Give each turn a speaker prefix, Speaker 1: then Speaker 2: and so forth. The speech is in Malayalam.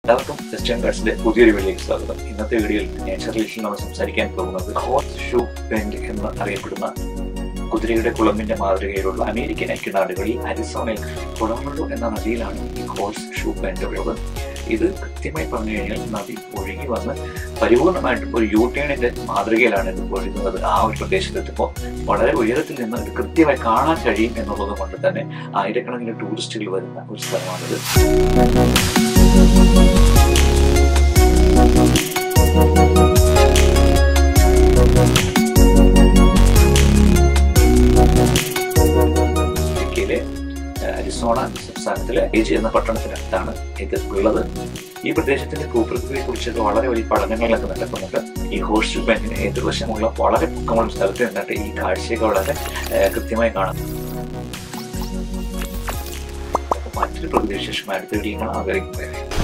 Speaker 1: എല്ലാവർക്കും വെസ്റ്റേൺ ഗാർഡ്സിന്റെ പുതിയൊരു വീഡിയോയിലേക്ക് സ്വാഗതം ഇന്നത്തെ വീഡിയോയിൽ നേച്ചർ റിലേഷൻ നമ്മൾ സംസാരിക്കാൻ പോകുന്നത് ഹോർസ് ഷൂ ബെൻഡ് എന്ന് അറിയപ്പെടുന്ന കുതിരയുടെ കുളമ്പിന്റെ മാതൃകയിലുള്ള അമേരിക്കൻ ഐക്യനാടുകളിൽ അരിസോണയിൽ കുളമുള്ളു എന്ന നദിയിലാണ് ഈ ഹോഴ്സ് ഷൂ ബെൻഡ് ഉള്ളത് ഇത് കൃത്യമായി പറഞ്ഞു കഴിഞ്ഞാൽ നദി ഒഴുകി വന്ന് പരിപൂർണമായിട്ടും ഒരു യൂട്ടേണിന്റെ മാതൃകയിലാണ് ഇത് ഒഴുകുന്നത് ആ ഒരു പ്രദേശത്തെത്തുമ്പോൾ വളരെ ഉയരത്തിൽ നിന്ന് ഇത് കൃത്യമായി കാണാൻ കഴിയും എന്നുള്ളത് കൊണ്ട് തന്നെ ആയിരക്കണക്കിന് ടൂറിസ്റ്റുകൾ വരുന്ന ഒരു സ്ഥലമാണിത് അമേരിക്കയിലെ ഏഹ്, അരിസോണ സംസ്ഥാനത്തിലെ ഏജ് എന്ന പട്ടണത്തിനടുത്താണ് ഇത് ഉള്ളത് ഈ പ്രദേശത്തിന്റെ ഭൂപ്രകൃതിയെ കുറിച്ചൊക്കെ വളരെ വലിയ പഠനങ്ങളൊക്കെ നടക്കുന്നുണ്ട് ഈ ഹോഴ്സ് ബാങ്കിന് എതിർവശമുള്ള വളരെ പൊക്കമുള്ള സ്ഥലത്ത് നിന്നിട്ട് ഈ കാഴ്ചയൊക്കെ വളരെ ഏഹ്, കൃത്യമായി കാണാം അപ്പൊ മറ്റൊരു പ്രകൃതി വിശേഷമായ അടുത്ത വീഡിയോ ആഗ്രഹിക്കുന്നത്